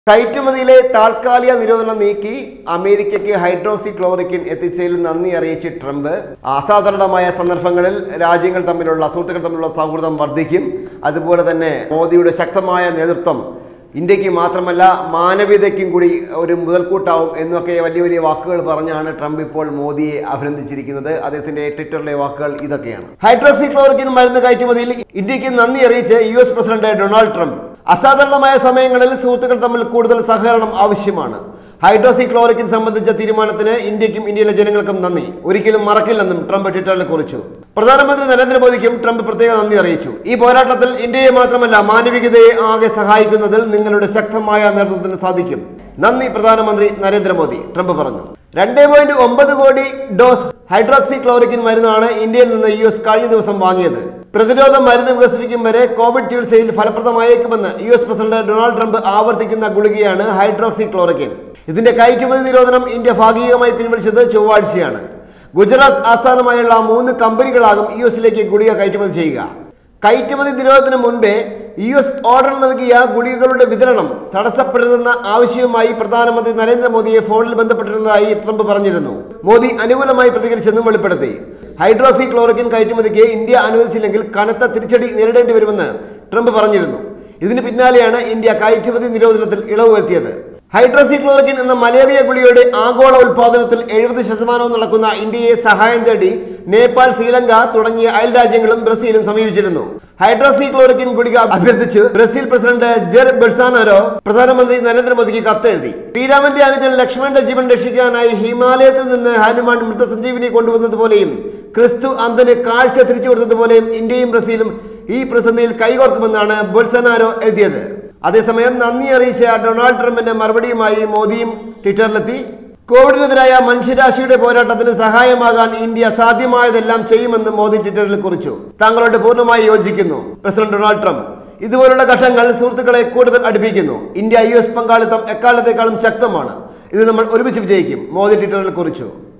കയറ്റുമതിയിലെ താൽക്കാലിക നിരോധനം നീക്കി അമേരിക്കയ്ക്ക് ഹൈഡ്രോക്സി ക്ലോറിക്കിൻ എത്തിച്ചതിൽ നന്ദി അറിയിച്ച് ട്രംപ് അസാധാരണമായ സന്ദർഭങ്ങളിൽ രാജ്യങ്ങൾ തമ്മിലുള്ള സുഹൃത്തുക്കൾ തമ്മിലുള്ള സൗഹൃദം വർദ്ധിക്കും അതുപോലെ തന്നെ മോദിയുടെ ശക്തമായ നേതൃത്വം ഇന്ത്യക്ക് മാത്രമല്ല മാനവീയതയ്ക്കും കൂടി ഒരു മുതൽക്കൂട്ടാവും എന്നൊക്കെ വലിയ വലിയ വാക്കുകൾ പറഞ്ഞാണ് ട്രംപ് ഇപ്പോൾ മോദിയെ അഭിനന്ദിച്ചിരിക്കുന്നത് അദ്ദേഹത്തിന്റെ ട്വിറ്ററിലെ വാക്കുകൾ ഇതൊക്കെയാണ് ഹൈഡ്രോക്സി ക്ലോറിക്കിൻ മരുന്ന് കയറ്റുമതിയിൽ ഇന്ത്യക്ക് നന്ദി അറിയിച്ച് U S president Donald Trump അസാധാരണമായ സമയങ്ങളിൽ സുഹൃത്തുക്കൾ തമ്മിൽ കൂടുതൽ സഹകരണം ആവശ്യമാണ് ഹൈഡ്രോസി ക്ലോറിക്കിൻ സംബന്ധിച്ച തീരുമാനത്തിന് ഇന്ത്യക്കും ഇന്ത്യയിലെ ജനങ്ങൾക്കും നന്ദി ഒരിക്കലും മറക്കില്ലെന്നും ട്രംപ് ട്വിറ്ററിൽ കുറിച്ചു പ്രധാനമന്ത്രി നരേന്ദ്രമോദിക്കും ട്രംപ് പ്രത്യേക നന്ദി അറിയിച്ചു ഈ പോരാട്ടത്തിൽ ഇന്ത്യയെ മാത്രമല്ല മാനവികതയെ ആകെ സഹായിക്കുന്നതിൽ നിങ്ങളുടെ ശക്തമായ നേതൃത്വത്തിന് സാധിക്കും നന്ദി പ്രധാനമന്ത്രി നരേന്ദ്രമോദി ട്രംപ് പറഞ്ഞു രണ്ടേ പോയിന്റ് ഒമ്പത് കോടി ഡോസ് ഹൈഡ്രോക്സി ക്ലോറിക്കിൻ മരുന്നാണ് ഇന്ത്യയിൽ നിന്ന് യു എസ് കഴിഞ്ഞ ദിവസം വാങ്ങിയത് പ്രതിരോധ മരുന്ന് വികസിപ്പിക്കും വരെ കോവിഡ് ചികിത്സയിൽ ഫലപ്രദമായേക്കുമെന്ന് U S president Donald Trump ആവർത്തിക്കുന്ന ഗുളികയാണ് ഹൈഡ്രോക്സി ക്ലോറിക്കിൻ ഇതിന്റെ കയറ്റുമതി നിരോധനം ഇന്ത്യ ഭാഗികമായി പിൻവലിച്ചത് ചൊവ്വാഴ്ചയാണ് ഗുജറാത്ത് ആസ്ഥാനമായുള്ള മൂന്ന് കമ്പനികളാകും യു എസിലേക്ക് ഗുളിക കയറ്റുമതി ചെയ്യുക കയറ്റുമതി നിരോധനത്തിന് മുൻപേ യു എസ് ഓർഡർ നൽകിയ ഗുളികകളുടെ വിതരണം തടസ്സപ്പെടരുതെന്ന ആവശ്യവുമായി പ്രധാനമന്ത്രി നരേന്ദ്രമോദിയെ ഫോണിൽ ബന്ധപ്പെട്ടിരുന്നതായി ട്രംപ് പറഞ്ഞിരുന്നു മോദി അനുകൂലമായി പ്രതികരിച്ചെന്നും വെളിപ്പെടുത്തി ഹൈഡ്രോക്സി ക്ലോറിക്കിൻ കയറ്റുമതിക്ക് ഇന്ത്യ അനുവദിച്ചില്ലെങ്കിൽ കനത്ത തിരിച്ചടി നേരിടേണ്ടി വരുമെന്ന് ട്രംപ് പറഞ്ഞിരുന്നു ഇതിന് പിന്നാലെയാണ് ഇന്ത്യ കയറ്റുമതി നിരോധനത്തിൽ ഇളവ് വരുത്തിയത് ഹൈഡ്രോക്സി ക്ലോറിക്കിൻ എന്ന മലേറിയ ഗുളികയുടെ ആഗോള ഉൽപാദനത്തിൽ എഴുപത് ശതമാനവും നടക്കുന്ന ഇന്ത്യയെ സഹായം തേടി നേപ്പാൾ ശ്രീലങ്ക തുടങ്ങിയ അയൽ രാജ്യങ്ങളും ബ്രസീലും സമീപിച്ചിരുന്നു ഹൈഡ്രോക്സി ക്ലോറിക്കിൻ ഗുളിക അഭ്യർത്ഥിച്ച് ബ്രസീൽ പ്രസിഡന്റ് ജെർ ബെൽസാനാരോ പ്രധാനമന്ത്രി നരേന്ദ്രമോദിക്ക് കത്തെഴുതി ശ്രീരാമന്റെ അനുജൻ ലക്ഷ്മണന്റെ ജീവൻ രക്ഷിക്കാനായി ഹിമാലയത്തിൽ നിന്ന് ഹനുമാൻ മൃതസഞ്ജീവിനി കൊണ്ടുവന്നതുപോലെയും ക്രിസ്തു അന്തന് കാഴ്ച തിരിച്ചു കൊടുത്തതുപോലെയും ഇന്ത്യയും ബ്രസീലും ഈ പ്രതിസന്ധിയിൽ കൈകോർക്കുമെന്നാണ് ബൊൽസനാരോ എഴുതിയത് അതേസമയം നന്ദി അറിയിച്ച ഡൊണാൾഡ് ട്രംപിന്റെ മറുപടിയുമായി മോദിയും ട്വിറ്ററിലെത്തി കോവിഡിനെതിരായ മനുഷ്യരാശിയുടെ പോരാട്ടത്തിന് സഹായമാകാൻ ഇന്ത്യ സാധ്യമായതെല്ലാം ചെയ്യുമെന്ന് മോദി ട്വിറ്ററിൽ കുറിച്ചു താങ്കളോട് പൂർണ്ണമായി യോജിക്കുന്നു പ്രസിഡന്റ് ഡൊണാൾഡ് ട്രംപ് ഇതുപോലുള്ള ഘട്ടങ്ങൾ സുഹൃത്തുക്കളെ കൂടുതൽ അടുപ്പിക്കുന്നു ഇന്ത്യ യു എസ് പങ്കാളിത്തം എക്കാലത്തേക്കാളും ശക്തമാണ് ഇത് നമ്മൾ ഒരുമിച്ച് വിജയിക്കും മോദി ട്വിറ്ററിൽ കുറിച്ചു